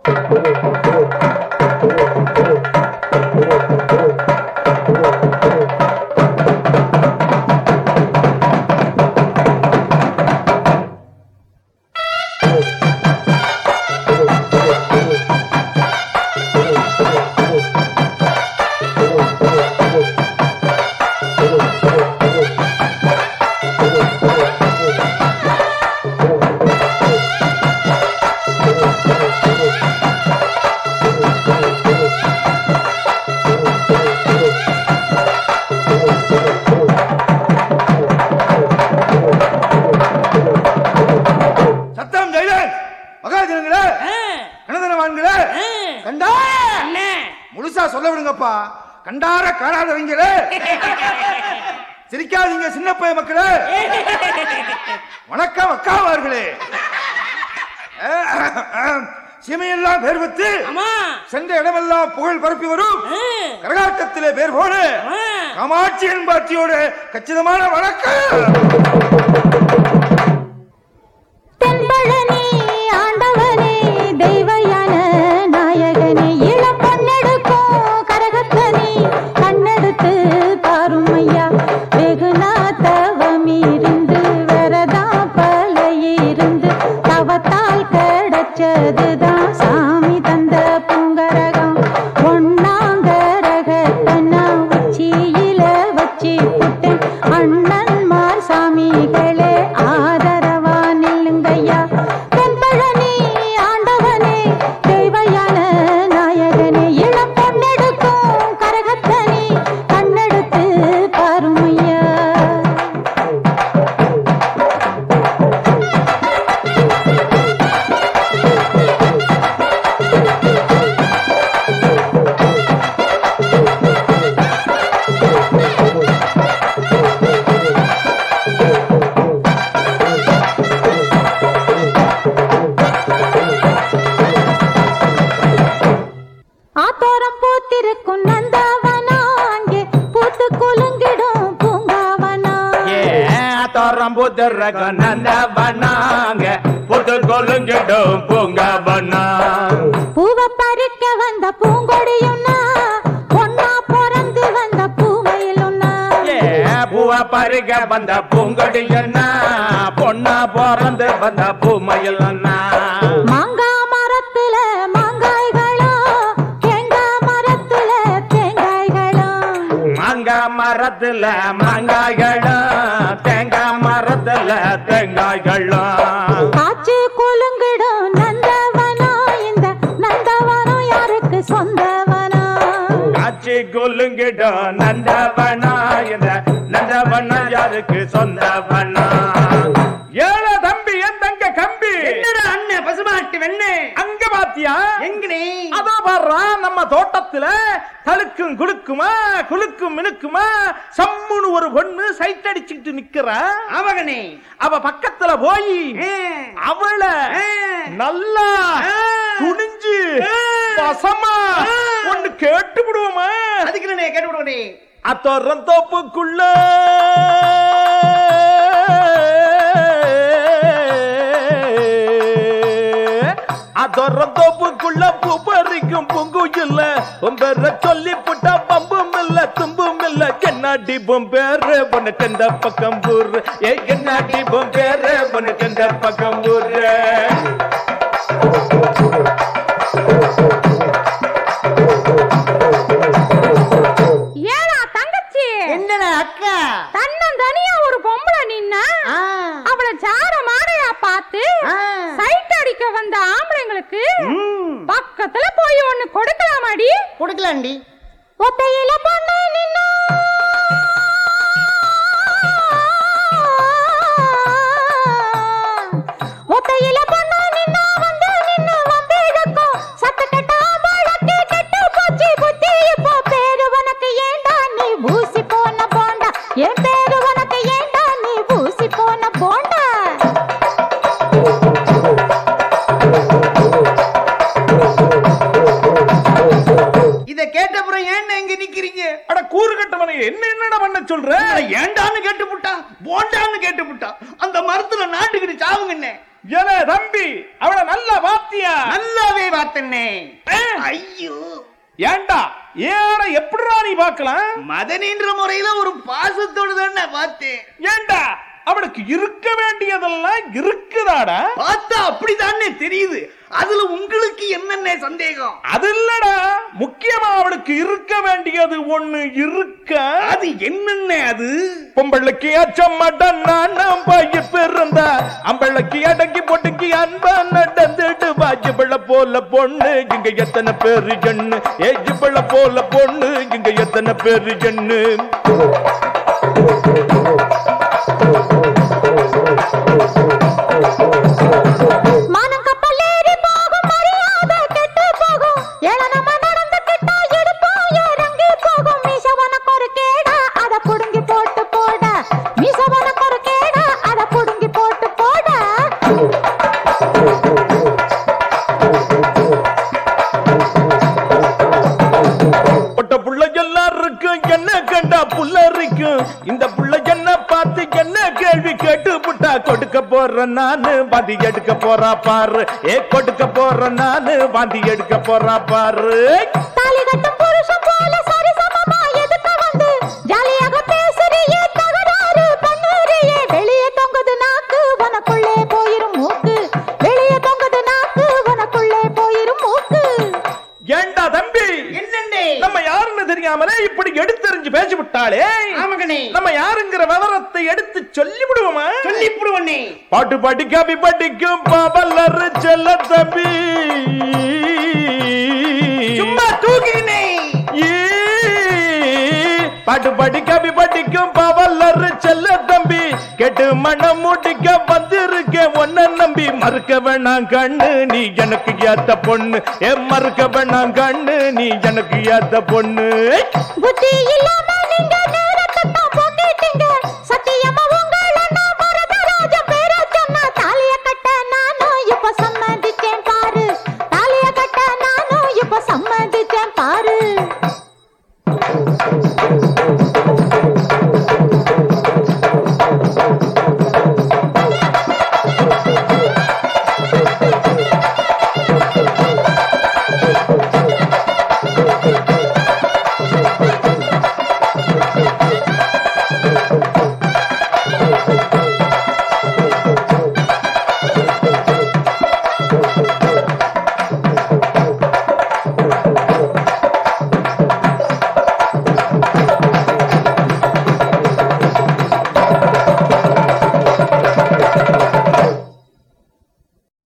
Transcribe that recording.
சத்தம் ஜெயிலன் மகாஜனங்களே கணதனவான்களே கண்டா முழுசா சொல்ல விடுங்கப்பா கண்டார காணாதவங்களே சிரிக்காதீங்க சின்ன பைய மக்களே வணக்கம் அக்காவார்களே சீமையெல்லாம் பேர் வைத்து ஆமா சென்ற இடமெல்லாம் புகழ் பரப்பி வரும் கரகாட்டத்திலே பேர் போன காமாட்சி என்பாட்டியோட கச்சிதமான வணக்கம் தென்பழனி ஆண்டவனே தெய்வயான நாயகனே இளம் பொன்னெடுக்கும் கரகத்தனி கண்ணெடுத்து பாரும் ஐயா வெகு நாத்தவமிருந்து வரதா பழையிருந்து தவத்தால் கிடைச்சதுதான் சாமி தந்த பூங்கரகம் ஒன்னாங்கரகத்தனா உச்சியில வச்சு புட்டேன் அண்ணன்மார் சாமிகளே ஆதரவா நில்லுங்கய்யா தென்பழனி ஆண்டவனே தெய்வயான நாயகனே இளம் பொன்னெடுக்கும் கரகத்தனி கண்ணெடுத்து பாருமையா ஆத்தோரம் பூத்திருக்கும் நந்தவனா அங்கே பூத்து குலுங்கிடும் பூங்காவனா தோறம் புதுரக நந்தவனாங்க புது கொலுங்கிடும் பூங்கவனா பூவை பறிக்க வந்த பூங்கொடியுன்னா பொன்னா பிறந்து வந்த பூவையிலுன்னா ஏ பூவ பருக வந்த பூங்கொடியன்னா பொண்ணா பிறந்து வந்த பூமையிலன்னா மாங்கா மரத்துல மாங்காய்களோ தேங்காய் மரத்துல தேங்காய்களோ மாங்காய் மரத்துல மாங்காய்களும் தேங்காய் மரத்துல தேங்காய்களும் காய்ச்சி குலுங்கிடும் நந்தவனா இந்த நந்தவனம் யாருக்கு சொந்தவனா காட்சி கொல்லுங்கிடும் நந்தவனா இந்த நந்தவனா யாருக்கு சொந்தவனா ஏழ தம்பி என் தங்க கம்பி என்னடா அண்ணன் பசுமாட்டு வெண்ணே அங்க பாத்தியா எங்கனே அதோ பாடுறா நம்ம தோட்டத்துல தழுக்கும் குலுக்குமா குலுக்கும் மினுக்குமா சம்முன்னு ஒரு பொண்ணு சைட் அடிச்சுக்கிட்டு நிக்கிறா அவகனே அவ பக்கத்துல போய் அவளை நல்லா துணிஞ்சு வசமா ஒண்ணு கேட்டு விடுவோமா அதுக்கு நான் கேட்டு விடுவனே அத்தோரம் தோப்புக்குள்ள அதோரம் தோப்புக்குள்ள பூ பறிக்கும் பூங்குயில்ல உம்பெற சொல்லி புட்டா பம்பும் இல்ல தும்பும் இல்ல கண்ணாடி பொம்பேரு உனக்கு இந்த பக்கம் ஊரு ஏ கண்ணாடி பொம்பேரு உனக்கு இந்த பக்கம் ஊரு ஏடா தங்கச்சி என்னடா அக்கா தன்னன் தனியா ஒரு பொம்பளை நின்னா அவளை ஜார மாடையா பார்த்து சைட் அடிக்க வந்த ஆம்பளைங்களுக்கு பக்கத்துல போய் ஒண்ணு கொடுக்கலாமாடி கொடுக்கலாண்டி ஒத்தையில பொண்ணு நின்னா ஒத்தையில பொண்ணு நின்னா வந்து நின்னு வம்பிழுக்கும் சத்து கட்டா வழக்கு கெட்டு போச்சு புத்தி இப்போ பேரு உனக்கு ஏண்டா நீ ஊசி போன போண்டா என் பேரு உனக்கு ஏண்டா நீ ஊசி போன போண்டா இத கேட்டப்புறம் ஏன் இங்க நிக்கிறீங்க அட கூறு கட்டவனை என்ன என்னடா பண்ண சொல்ற ஏண்டான்னு கேட்டு புட்டா போண்டான்னு கேட்டு புட்டா அந்த மரத்துல நாட்டுக்கிட்டு சாவுங்கண்ணே ஏலே தம்பி அவள நல்ல பாத்தியா நல்லாவே பார்த்தனே ஆ, ஐயோ ஏன்டா ஏட எப்படிடா நீ பார்க்கலாம் மதனின்ற முறையில ஒரு பாசத்தோடு தான் நான் பார்த்தேன் ஏன்டா அவளுக்கு இருக்க வேண்டியதெல்லாம் இருக்குதாடா பார்த்தா அப்படிதானே தெரியுது அதுல உங்களுக்கு என்னென்ன சந்தேகம் அது இல்லடா முக்கியமா அவளுக்கு இருக்க வேண்டியது ஒண்ணு இருக்க அது என்னென்ன அது பொம்பளைக்கு அச்சமட்டன் நான் பையன் பிறந்தா அம்பளைக்கு அடங்கி பொட்டுக்கி அன்பா நடந்துட்டு வாஜிபிள போல பொண்ணு இங்க எத்தனை பேரு ஜன்னு ஏஜிபிள போல பொண்ணு இங்க எத்தனை பேரு ஜன்னு மானம் கப்பல் ஏறி போகும் மரியாதை கெட்டு போகும் ஏளனமா நடந்துக்கிட்டா இடுப்பும் இறங்கி போகும் மீசவனுக்கு ஒரு கேடா அத புடுங்கி போட்டு போட மீசவனுக்கு ஒரு கேடா அத புடுங்கி போட்டு போட பொட்ட புள்ள எல்லாருக்கும் என்ன கண்டா புள்ள இருக்கும் இந்த புள்ள என்ன பார்த்து என்ன கேள்வி கேட்டு புட்டா கொடுக்க போற நானு வாந்தி எடுக்க போறா பாரு ஏ கொடுக்க போற நானு வாந்தி எடுக்க போறா பாரு தாலி கட்டும் புருஷன் போல சரிசமமா எதுக்க வந்து ஜாலியாக பேசுறியே தகராறு பண்ணுறியே வெளியே தொங்குது நாக்கு உனக்குள்ளே போயிரும் மூக்கு வெளியே தொங்குது நாக்கு உனக்குள்ளே போயிரும் மூக்கு ஏண்டா தம்பி என்னண்டே நம்ம யாருன்னு தெரியாமலே இப்படி எடுத்தெறிஞ்சு பேசி விட்டாளே ஆமகனே நம்ம யாருங்கிற விவரத்தை எடுத்து சொல்லி விடுவோமா சொல்லிப்புடுவனே பாட்டு படிக்க அபி படிக்கும் பாவல்லரு செல்ல தம்பி சும்மா தூக்கினே ஈ, பாட்டு படிக்க அபி படிக்கும் பாவல்லரு செல்ல தம்பி கெட்டு மனம் முடிக்க வந்திருக்க ஒன்ன நம்பி மறுக்க வேணாம் கண்ணு நீ எனக்கு ஏத்த பொண்ணு ஏ மறுக்க வேணாம் கண்ணு நீ எனக்கு ஏத்த பொண்ணு புத்தி இல்லாம